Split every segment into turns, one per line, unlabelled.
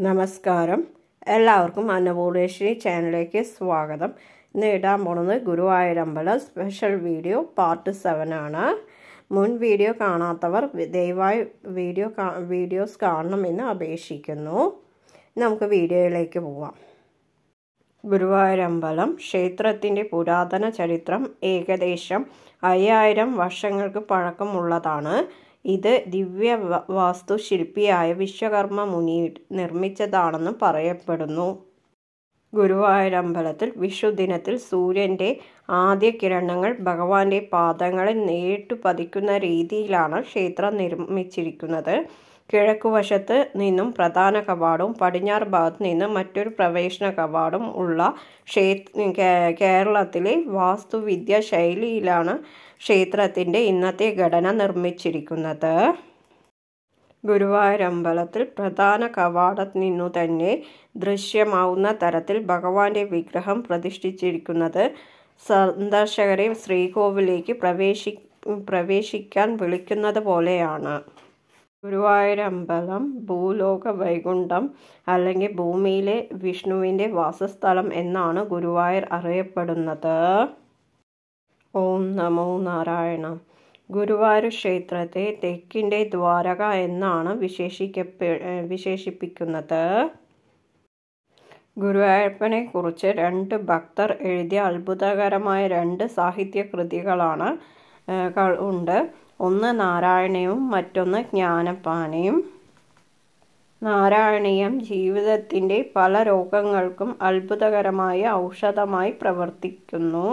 നമസ്കാരം എല്ലാവർക്കും അന്നപൂർണേശ്വരി ചാനലിലേക്ക് സ്വാഗതം ഇന്ന് ഇടാൻ പോണത് ഗുരുവായൂരമ്പലം സ്പെഷ്യൽ വീഡിയോ പാർട്ട് സെവൻ ആണ് മുൻ വീഡിയോ കാണാത്തവർ ദയവായി വീഡിയോ വീഡിയോസ് കാണണമെന്ന് അപേക്ഷിക്കുന്നു നമുക്ക് വീഡിയോയിലേക്ക് പോവാം ഗുരുവായൂരമ്പലം ക്ഷേത്രത്തിൻ്റെ പുരാതന ചരിത്രം ഏകദേശം അയ്യായിരം വർഷങ്ങൾക്ക് പഴക്കമുള്ളതാണ് ഇത് ദിവ്യ വാസ്തുശില്പിയായ വിശ്വകർമ്മ മുനി നിർമ്മിച്ചതാണെന്ന് പറയപ്പെടുന്നു ഗുരുവായൂരമ്പലത്തിൽ വിഷുദിനത്തിൽ സൂര്യൻ്റെ ആദ്യ കിരണങ്ങൾ ഭഗവാന്റെ പാദങ്ങളിൽ നേരിട്ട് പതിക്കുന്ന രീതിയിലാണ് ക്ഷേത്രം നിർമ്മിച്ചിരിക്കുന്നത് കിഴക്കുവശത്ത് നിന്നും പ്രധാന കവാടവും പടിഞ്ഞാറ് ഭാഗത്ത് നിന്ന് മറ്റൊരു പ്രവേശന കവാടവും ഉള്ള ക്ഷേത്ര കേരളത്തിലെ വാസ്തുവിദ്യ ശൈലിയിലാണ് ക്ഷേത്രത്തിൻ്റെ ഇന്നത്തെ ഘടന നിർമ്മിച്ചിരിക്കുന്നത് ഗുരുവായൂരമ്പലത്തിൽ പ്രധാന കവാടത്തിൽ നിന്നു തന്നെ ദൃശ്യമാവുന്ന തരത്തിൽ ഭഗവാന്റെ വിഗ്രഹം പ്രതിഷ്ഠിച്ചിരിക്കുന്നത് സന്ദർശകരെ ശ്രീകോവിലേക്ക് പ്രവേശി പ്രവേശിക്കാൻ വിളിക്കുന്നത് പോലെയാണ് ഗുരുവായൂരമ്പലം ഭൂലോക വൈകുണ്ഠം അല്ലെങ്കിൽ ഭൂമിയിലെ വിഷ്ണുവിൻ്റെ വാസസ്ഥലം എന്നാണ് ഗുരുവായൂർ അറിയപ്പെടുന്നത് ഓം നമോ നാരായണ ഗുരുവായൂർ ക്ഷേത്രത്തെ തെക്കിൻ്റെ ദ്വാരക എന്നാണ് വിശേഷിക്കപ്പെ വിശേഷിപ്പിക്കുന്നത് ഗുരുവായൂരപ്പനെ കുറിച്ച് രണ്ട് ഭക്തർ എഴുതിയ അത്ഭുതകരമായ രണ്ട് സാഹിത്യ കൃതികളാണ് ഉണ്ട് ഒന്ന് നാരായണീയവും മറ്റൊന്ന് ജ്ഞാനപ്പാനയും നാരായണീയം ജീവിതത്തിൻ്റെ പല രോഗങ്ങൾക്കും അത്ഭുതകരമായ ഔഷധമായി പ്രവർത്തിക്കുന്നു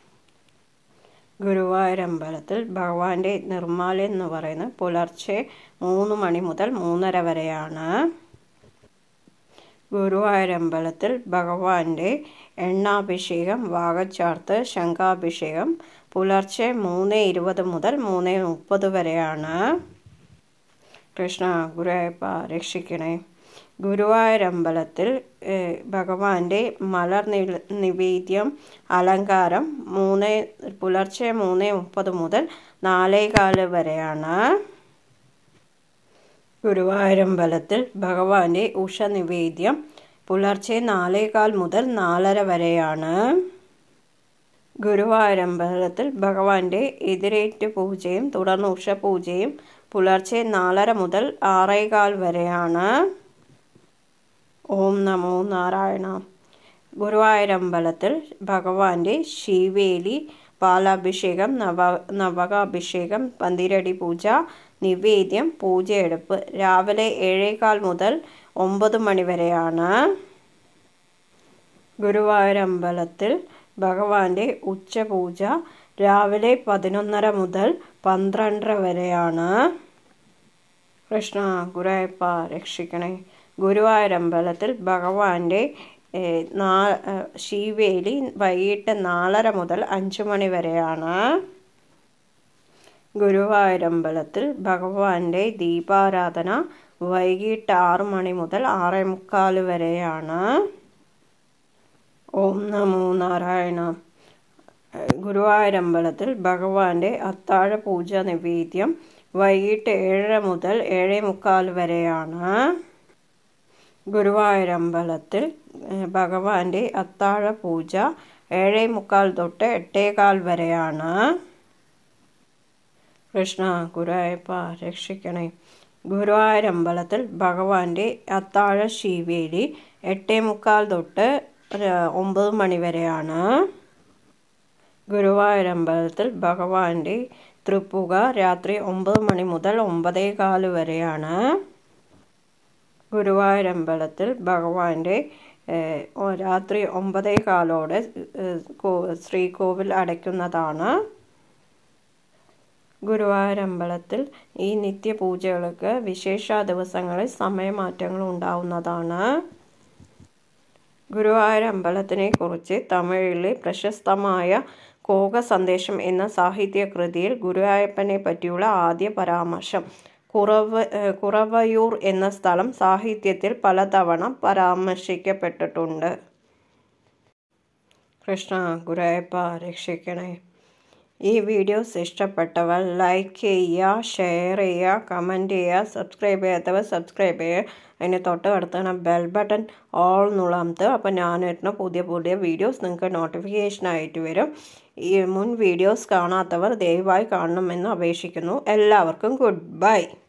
ഗുരുവായൂരമ്പലത്തിൽ ഭഗവാന്റെ നിർമ്മാല്യം എന്ന് പറയുന്നത് പുലർച്ചെ മൂന്ന് മണി മുതൽ മൂന്നര വരെയാണ് ഗുരുവായൂരമ്പലത്തിൽ ഭഗവാന്റെ എണ്ണാഭിഷേകം വാഗച്ചാർത്ത് ശംഖാഭിഷേകം പുലർച്ചെ മൂന്ന് ഇരുപത് മുതൽ മൂന്ന് മുപ്പത് വരെയാണ് കൃഷ്ണ ഗുരുവായൂരപ്പ രക്ഷിക്കണേ ഗുരുവായൂരമ്പലത്തിൽ ഭഗവാന്റെ മലർ നിവേദ്യം അലങ്കാരം മൂന്ന് പുലർച്ചെ മൂന്ന് മുപ്പത് മുതൽ നാലേകാല് വരെയാണ് ഗുരുവായൂരമ്പലത്തിൽ ഭഗവാന്റെ ഉഷ നിവേദ്യം പുലർച്ചെ നാലേകാൽ മുതൽ നാലര വരെയാണ് ഗുരുവായൂരമ്പലത്തിൽ ഭഗവാന്റെ എതിരേറ്റ് പൂജയും തുടർന്ന് ഉഷ പൂജയും പുലർച്ചെ നാലര മുതൽ ആറേകാൽ വരെയാണ് ഓം നമോ നാരായണ ഗുരുവായൂരമ്പലത്തിൽ ഭഗവാന്റെ ശിവേലി പാലാഭിഷേകം നവ നവകാഭിഷേകം പന്തിരടി പൂജ നിവേദ്യം പൂജയെടുപ്പ് രാവിലെ ഏഴേകാൽ മുതൽ ഒമ്പത് മണി വരെയാണ് ഗുരുവായൂരമ്പലത്തിൽ ഭഗവാന്റെ ഉച്ചപൂജ രാവിലെ പതിനൊന്നര മുതൽ പന്ത്രണ്ടര വരെയാണ് കൃഷ്ണ ഗുരുവായൂരപ്പ രക്ഷിക്കണേ ഗുരുവായൂരമ്പലത്തിൽ ഭഗവാന്റെ നാ ശിവേലി വൈകിട്ട് നാലര മുതൽ അഞ്ച് മണി വരെയാണ് ഗുരുവായൂരമ്പലത്തിൽ ഭഗവാന്റെ ദീപാരാധന വൈകിട്ട് ആറ് മണി മുതൽ ആറേ മുക്കാൽ വരെയാണ് ഓം നമോ നാരായണ ഗുരുവായൂരമ്പലത്തിൽ ഭഗവാന്റെ അത്താഴ പൂജ നിവേദ്യം വൈകിട്ട് ഏഴര മുതൽ ഏഴേ മുക്കാൽ വരെയാണ് ഗുരുവായൂരമ്പലത്തിൽ ഭഗവാന്റെ അത്താഴ പൂജ ഏഴേ മുക്കാൽ തൊട്ട് എട്ടേകാൽ വരെയാണ് കൃഷ്ണ ഗുരുവായൂരപ്പ രക്ഷിക്കണേ ഗുരുവായൂരമ്പലത്തിൽ ഭഗവാന്റെ അത്താഴ ശിവേലി എട്ടേ മുക്കാൽ തൊട്ട് ഒമ്പത് മണി വരെയാണ് ഗുരുവായൂരമ്പലത്തിൽ ഭഗവാന്റെ തൃപ്പുക രാത്രി ഒമ്പത് മണി മുതൽ ഒമ്പതേ കാല് വരെയാണ് ഗുരുവായൂരമ്പലത്തിൽ ഭഗവാന്റെ രാത്രി ഒമ്പതേ കാലോടെ ശ്രീകോവിൽ അടയ്ക്കുന്നതാണ് ഗുരുവായൂരമ്പലത്തിൽ ഈ നിത്യപൂജകൾക്ക് വിശേഷ ദിവസങ്ങളിൽ സമയമാറ്റങ്ങൾ ഉണ്ടാവുന്നതാണ് ഗുരുവായൂരമ്പലത്തിനെ കുറിച്ച് തമിഴിലെ പ്രശസ്തമായ കോക സന്ദേശം എന്ന സാഹിത്യ കൃതിയിൽ ഗുരുവായൂരപ്പനെ പറ്റിയുള്ള ആദ്യ പരാമർശം കുറവ് കുറവയൂർ എന്ന സ്ഥലം സാഹിത്യത്തിൽ പലതവണ പരാമർശിക്കപ്പെട്ടിട്ടുണ്ട് കൃഷ്ണ ഗുരുവായൂരപ്പ രക്ഷിക്കണേ ഈ വീഡിയോസ് ഇഷ്ടപ്പെട്ടവർ ലൈക്ക് ചെയ്യുക ഷെയർ ചെയ്യുക കമൻറ്റ് ചെയ്യുക സബ്സ്ക്രൈബ് ചെയ്യാത്തവർ സബ്സ്ക്രൈബ് ചെയ്യുക അതിന് തൊട്ട് അടുത്താണ് ബെൽ ബട്ടൺ ഓൾ എന്നുള്ള അമത്ത് അപ്പോൾ ഞാൻ ഇടുന്ന പുതിയ പുതിയ വീഡിയോസ് നിങ്ങൾക്ക് നോട്ടിഫിക്കേഷനായിട്ട് വരും ഈ മുൻ വീഡിയോസ് കാണാത്തവർ ദയവായി കാണണമെന്ന് അപേക്ഷിക്കുന്നു എല്ലാവർക്കും ഗുഡ് ബൈ